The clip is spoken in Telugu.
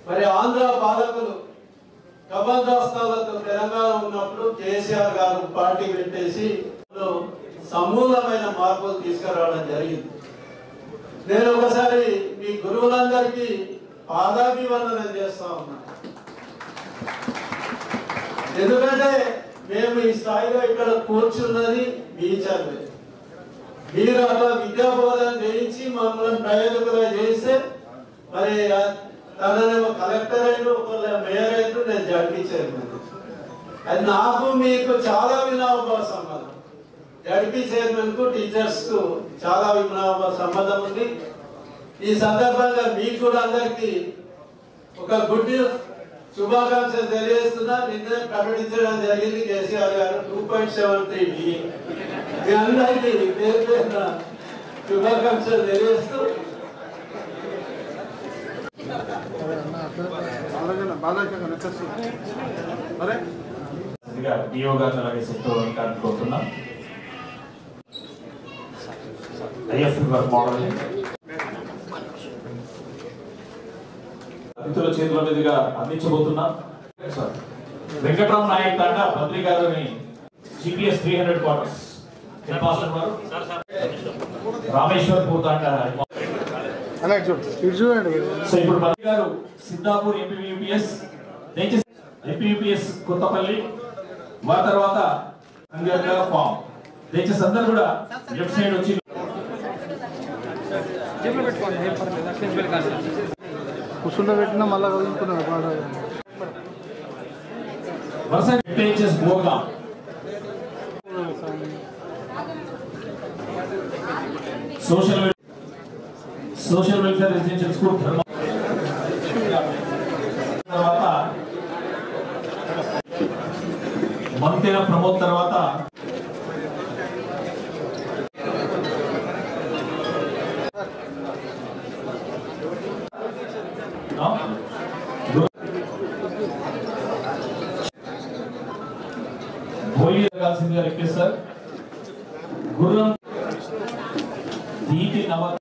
మరి ఆంధ్ర పాలకులు కబందాస్తాలతో తెలంగాణ ఉన్నప్పుడు కేసీఆర్ గారు పార్టీ పెట్టేసి సమూలమైన మార్పులు తీసుకురావడం జరిగింది నేను ఒకసారి మీ గురువులందరికీ పాదాభివందనం చేస్తా ఉన్నా ఎందుకంటే మేము ఈ స్థాయిలో ఇక్కడ కూర్చున్నది మీ చదివే మీరు అట్లా విద్యా బోధన చేయించి మమ్మల్ని ప్రయోజకులుగా చేస్తే మరి తననేమో కలెక్టర్ అయిన ఒకళ్ళ మేయర్ అయిన నేను జడ్పీ చైర్మన్ అది నాకు మీకు చాలా వినాభావ సంబంధం జడ్పీ చైర్మన్ కు టీచర్స్ కు చాలా వినాభావ సంబంధం ఉంది ఈ సందర్భంగా మీకు కూడా అందరికి ఒక గుడ్ న్యూస్ శుభాకాంక్షలు తెలియజేస్తున్నా నిన్న ప్రకటించడం జరిగింది కేసీఆర్ గారు టూ పాయింట్ సెవెన్ త్రీ మీ అందరికీ పేరు పేరున శుభాకాంక్షలు తెలియజేస్తూ అరే డిఓ గారిని అలాగే సెక్టర్ గారిని కోరుతున్నాం ఐఎఫ్ గారు మోడల్ అతిథుల చేతుల మీదుగా అందించబోతున్నాం సార్ వెంకట్రామ్ నాయక్ తాండ బద్రి గారిని GPS three hundred quarters head master వారు రామేశ్వర్ పూతాండ అలా చూడు ఇటు చూడండి సో ఇప్పుడు బద్రి గారు సిద్ధాపూర్ ఎంపీయూపీఎస్ దయచేసి ఎంపీయూపీఎస్ కొత్తపల్లి వారి తర్వాత అంగర్గా ఫామ్ దయచేసి అందరూ కూడా లెఫ్ట్ సైడ్ వచ్చి కూర్చుండ పెట్టినా మళ్ళా కదులుతున్నాడు బాగా వరుస టేచెస్ బోగా social social welfare residential school ధర్మ తర్వాత మంతెన ప్రమోద్ తర్వాత ఆ? భోయి జరగాల్సిందిగా రిక్వెస్ట్ సార్ గుర్రం దీటి నవ